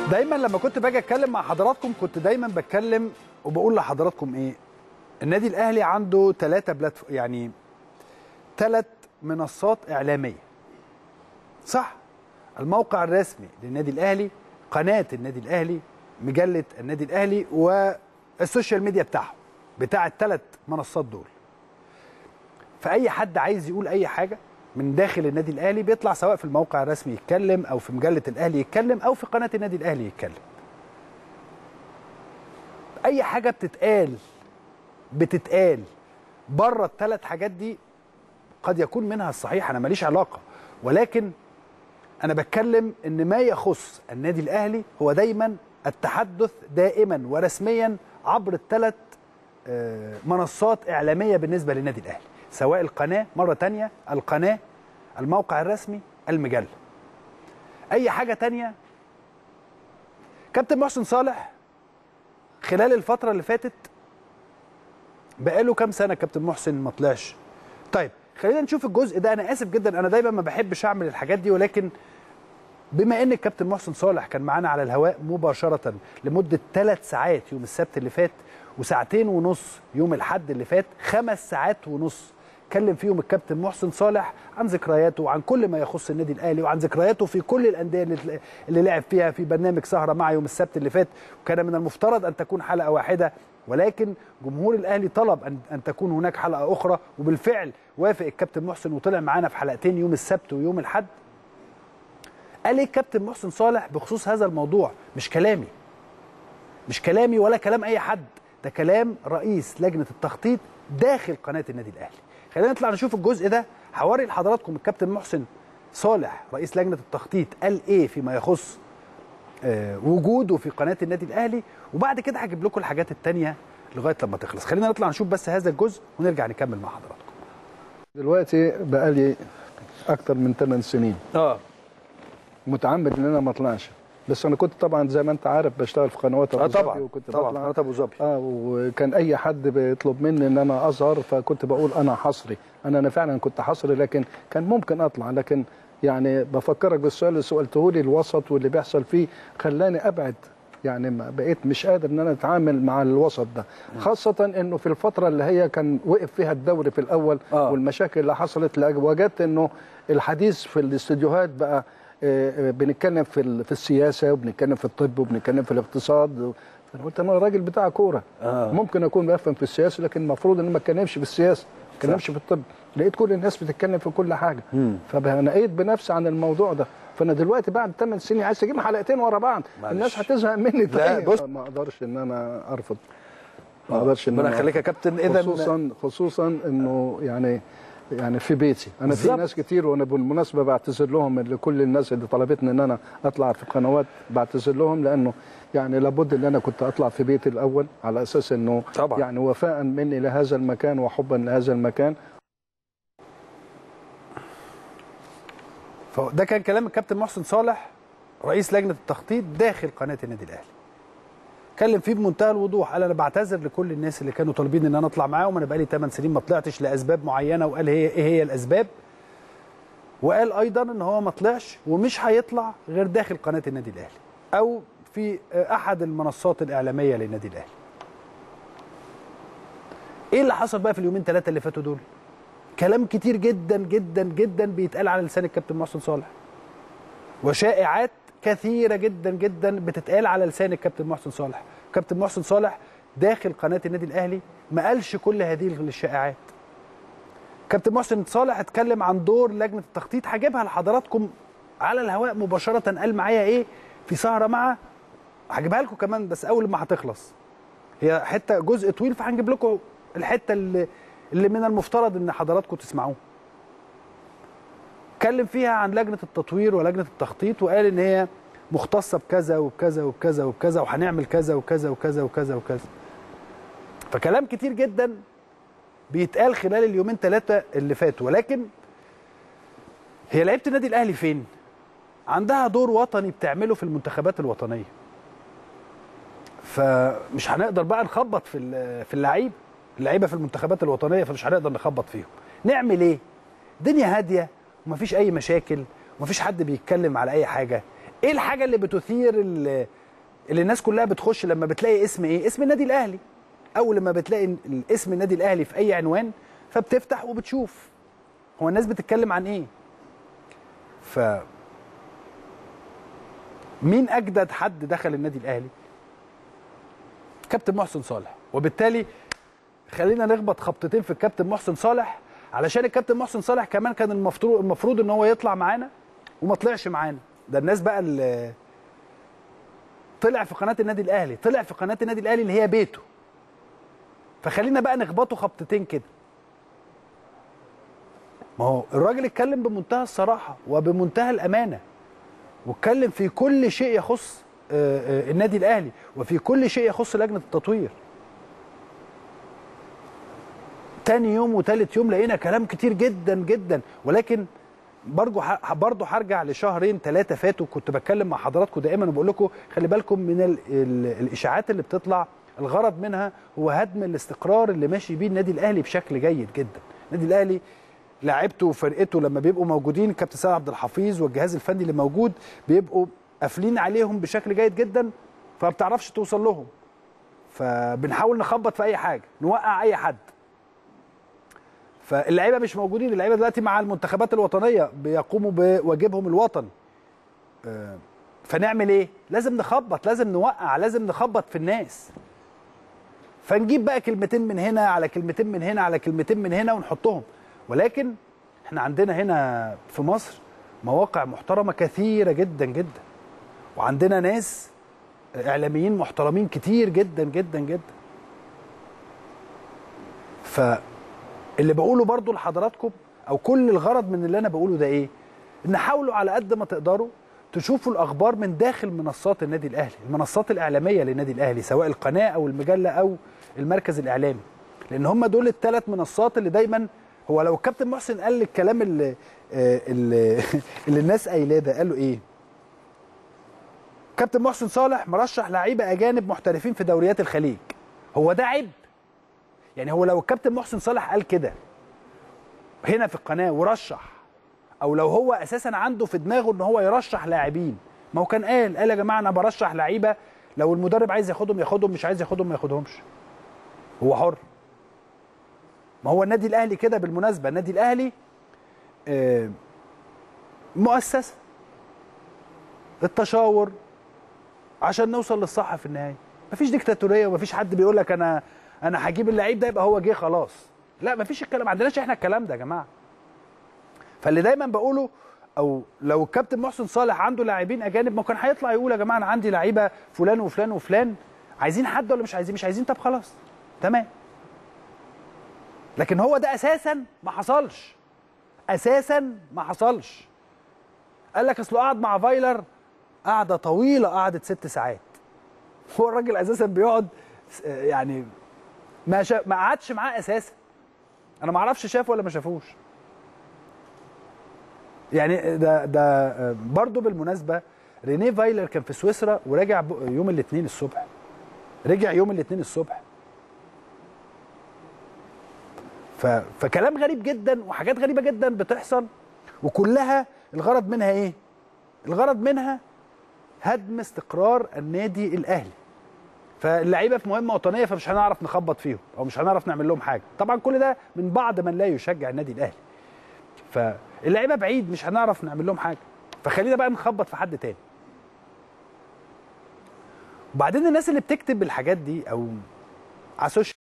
دايما لما كنت باجي اتكلم مع حضراتكم كنت دايما بتكلم وبقول لحضراتكم ايه النادي الاهلي عنده ثلاثه بلاتف يعني ثلاث منصات اعلاميه صح الموقع الرسمي للنادي الاهلي قناه النادي الاهلي مجله النادي الاهلي والسوشيال ميديا بتاعه بتاع الثلاث منصات دول فاي حد عايز يقول اي حاجه من داخل النادي الاهلي بيطلع سواء في الموقع الرسمي يتكلم او في مجله الاهلي يتكلم او في قناه النادي الاهلي يتكلم اي حاجه بتتقال بتتقال بره الثلاث حاجات دي قد يكون منها الصحيح انا ماليش علاقه ولكن انا بتكلم ان ما يخص النادي الاهلي هو دايما التحدث دائما ورسميا عبر الثلاث منصات اعلاميه بالنسبه للنادي الاهلي سواء القناه مره تانية القناه الموقع الرسمي المجله اي حاجه تانية كابتن محسن صالح خلال الفتره اللي فاتت بقاله كام سنه كابتن محسن ما طلعش طيب خلينا نشوف الجزء ده انا اسف جدا انا دايما ما بحبش اعمل الحاجات دي ولكن بما ان الكابتن محسن صالح كان معانا على الهواء مباشره لمده ثلاث ساعات يوم السبت اللي فات وساعتين ونص يوم الحد اللي فات خمس ساعات ونص اتكلم فيهم الكابتن محسن صالح عن ذكرياته وعن كل ما يخص النادي الاهلي وعن ذكرياته في كل الانديه اللي, اللي لعب فيها في برنامج سهره مع يوم السبت اللي فات وكان من المفترض ان تكون حلقه واحده ولكن جمهور الاهلي طلب ان ان تكون هناك حلقه اخرى وبالفعل وافق الكابتن محسن وطلع معانا في حلقتين يوم السبت ويوم الاحد قال ايه الكابتن محسن صالح بخصوص هذا الموضوع مش كلامي مش كلامي ولا كلام اي حد ده كلام رئيس لجنه التخطيط داخل قناه النادي الاهلي خلينا نطلع نشوف الجزء ده هوري لحضراتكم الكابتن محسن صالح رئيس لجنه التخطيط قال ايه فيما يخص آه وجوده في قناه النادي الاهلي وبعد كده هجيب لكم الحاجات الثانيه لغايه لما تخلص خلينا نطلع نشوف بس هذا الجزء ونرجع نكمل مع حضراتكم دلوقتي بقالي اكتر من 8 سنين اه متعمد ان انا ما اطلعش بس انا كنت طبعا زي ما انت عارف بشتغل في قنوات ابو اه طبعا وكنت طبعا بطلع قناه ابو ظبي اه وكان اي حد بيطلب مني ان انا اظهر فكنت بقول انا حصري انا انا فعلا كنت حصري لكن كان ممكن اطلع لكن يعني بفكرك بالسؤال اللي سالته لي الوسط واللي بيحصل فيه خلاني ابعد يعني ما بقيت مش قادر ان انا اتعامل مع الوسط ده خاصه انه في الفتره اللي هي كان وقف فيها الدوري في الاول آه. والمشاكل اللي حصلت وجدت انه الحديث في الاستديوهات بقى بنتكلم في في السياسه وبنتكلم في الطب وبنتكلم في الاقتصاد فانا قلت انا راجل بتاع كوره آه. ممكن اكون بفهم في السياسه لكن المفروض ان ما اتكلمش في السياسه ما اتكلمش في الطب لقيت كل الناس بتتكلم في كل حاجه فبنقيت بنفسي عن الموضوع ده فانا دلوقتي بعد 8 سنين عايز اجيب حلقتين ورا بعض معلش. الناس هتزهق مني لا، طيب. بص. ما اقدرش ان انا ارفض ما اقدرش ان ربنا انا يخليك يا كابتن اذا خصوصا خصوصا انه يعني يعني في بيتي انا بالظبط. في ناس كتير وانا بالمناسبه بعتذر لهم لكل الناس اللي طلبتني ان انا اطلع في قنوات بعتذر لهم لانه يعني لابد ان انا كنت اطلع في بيتي الاول على اساس انه طبعا. يعني وفاء مني لهذا المكان وحبا لهذا المكان فده كان كلام الكابتن محسن صالح رئيس لجنه التخطيط داخل قناه النادي الاهلي اتكلم فيه بمنتهى الوضوح قال انا بعتذر لكل الناس اللي كانوا طالبين ان انا اطلع معاهم انا بقالي 8 سنين ما طلعتش لاسباب معينه وقال هي ايه هي الاسباب وقال ايضا ان هو ما طلعش ومش هيطلع غير داخل قناه النادي الاهلي او في احد المنصات الاعلاميه للنادي الاهلي ايه اللي حصل بقى في اليومين ثلاثه اللي فاتوا دول كلام كتير جدا جدا جدا بيتقال على لسان الكابتن محسن صالح وشائعات كثيره جدا جدا بتتقال على لسان الكابتن محسن صالح كابتن محسن صالح داخل قناه النادي الاهلي ما قالش كل هذه الشائعات كابتن محسن صالح اتكلم عن دور لجنه التخطيط هجيبها لحضراتكم على الهواء مباشره قال معايا ايه في سهره مع هجيبها لكم كمان بس اول ما هتخلص هي حته جزء طويل فهنجيب لكم الحته اللي اللي من المفترض ان حضراتكم تسمعوه اتكلم فيها عن لجنه التطوير ولجنه التخطيط وقال ان هي مختصه بكذا وبكذا وبكذا وبكذا وهنعمل كذا وكذا وكذا وكذا وكذا فكلام كتير جدا بيتقال خلال اليومين ثلاثه اللي فاتوا ولكن هي لعيبه النادي الاهلي فين عندها دور وطني بتعمله في المنتخبات الوطنيه فمش هنقدر بقى نخبط في في اللعيب اللعيبه في المنتخبات الوطنيه فمش هنقدر نخبط فيهم نعمل ايه الدنيا هاديه ومفيش اي مشاكل ومفيش حد بيتكلم على اي حاجه ايه الحاجه اللي بتثير ال- اللي الناس كلها بتخش لما بتلاقي اسم ايه اسم النادي الاهلي اول لما بتلاقي ال- اسم النادي الاهلي في اي عنوان فبتفتح وبتشوف هو الناس بتتكلم عن ايه ف مين اجدد حد دخل النادي الاهلي كابتن محسن صالح وبالتالي خلينا نخبط خبطتين في الكابتن محسن صالح علشان الكابتن محسن صالح كمان كان المفروض المفروض ان هو يطلع معانا وما طلعش معانا ده الناس بقى اللي طلع في قناه النادي الاهلي طلع في قناه النادي الاهلي اللي هي بيته فخلينا بقى نخبطه خبطتين كده ما هو الراجل اتكلم بمنتهى الصراحه وبمنتهى الامانه واتكلم في كل شيء يخص آه، آه، النادي الاهلي وفي كل شيء يخص لجنه التطوير تاني يوم وتالت يوم لقينا كلام كتير جدا جدا ولكن برضه ح- برضه هرجع لشهرين ثلاثه فاتوا كنت بتكلم مع حضراتكم دائما وبقول لكم خلي بالكم من ال ال الاشاعات اللي بتطلع الغرض منها هو هدم الاستقرار اللي ماشي بيه النادي الاهلي بشكل جيد جدا النادي الاهلي لاعيبته وفرقته لما بيبقوا موجودين كابتن سيد عبد الحفيظ والجهاز الفني اللي موجود بيبقوا قافلين عليهم بشكل جيد جدا فما بتعرفش توصل لهم فبنحاول نخبط في اي حاجه نوقع اي حد فاللعيبه مش موجودين اللعيبه دلوقتي مع المنتخبات الوطنيه بيقوموا بواجبهم الوطني آه، فنعمل ايه لازم نخبط لازم نوقع لازم نخبط في الناس فنجيب بقى كلمتين من هنا على كلمتين من هنا على كلمتين من هنا ونحطهم ولكن احنا عندنا هنا في مصر مواقع محترمه كثيره جدا جدا وعندنا ناس اعلاميين محترمين كتير جدا جدا جدا فاللي بقوله برضو لحضراتكم او كل الغرض من اللي انا بقوله ده ايه ان حاولوا على قد ما تقدروا تشوفوا الاخبار من داخل منصات النادي الاهلي المنصات الاعلاميه للنادي الاهلي سواء القناه او المجله او المركز الاعلامي لان هم دول الثلاث منصات اللي دايما هو لو الكابتن محسن قال الكلام اللي اللي, اللي الناس قايلاه ده قالوا ايه كابتن محسن صالح مرشح لعيبه اجانب محترفين في دوريات الخليج هو ده عيب يعني هو لو الكابتن محسن صالح قال كده هنا في القناه ورشح او لو هو اساسا عنده في دماغه ان هو يرشح لاعبين ما هو كان قال قال يا جماعه انا برشح لعيبه لو المدرب عايز ياخدهم ياخدهم مش عايز ياخدهم ما ياخدهمش هو حر ما هو النادي الاهلي كده بالمناسبه النادي الاهلي آه، مؤسسه التشاور عشان نوصل للصح في النهايه مفيش ديكتاتوريه ومفيش حد بيقول لك انا انا هجيب اللعيب ده يبقى هو جه خلاص لا مفيش الكلام ما عندناش احنا الكلام ده يا جماعه فاللي دايما بقوله او لو الكابتن محسن صالح عنده لاعبين اجانب ما كان هيطلع يقول يا جماعه انا عندي لعيبه فلان وفلان وفلان عايزين حد ولا مش عايزين مش عايزين طب خلاص تمام لكن هو ده اساسا ما حصلش اساسا ما حصلش قال لك اصله قعد مع فايلر قعده طويله قعدت ست ساعات هو الراجل اساسا بيقعد يعني ما شا... ما قعدش معاه اساسا انا ما اعرفش شافه ولا ما شافوش يعني ده ده برضه بالمناسبه رينيه فايلر كان في سويسرا وراجع ب- يوم الاثنين الصبح رجع يوم الاثنين الصبح ف... فكلام غريب جدا وحاجات غريبه جدا بتحصل وكلها الغرض منها ايه الغرض منها هدم استقرار النادي الاهلي فاللعيبه في مهمه وطنيه فمش هنعرف نخبط فيهم او مش هنعرف نعمل لهم حاجه طبعا كل ده من بعض من لا يشجع النادي الاهلي فاللعيبه بعيد مش هنعرف نعمل لهم حاجه فخلينا بقى نخبط في حد تاني وبعدين الناس اللي بتكتب الحاجات دي او على السوشيال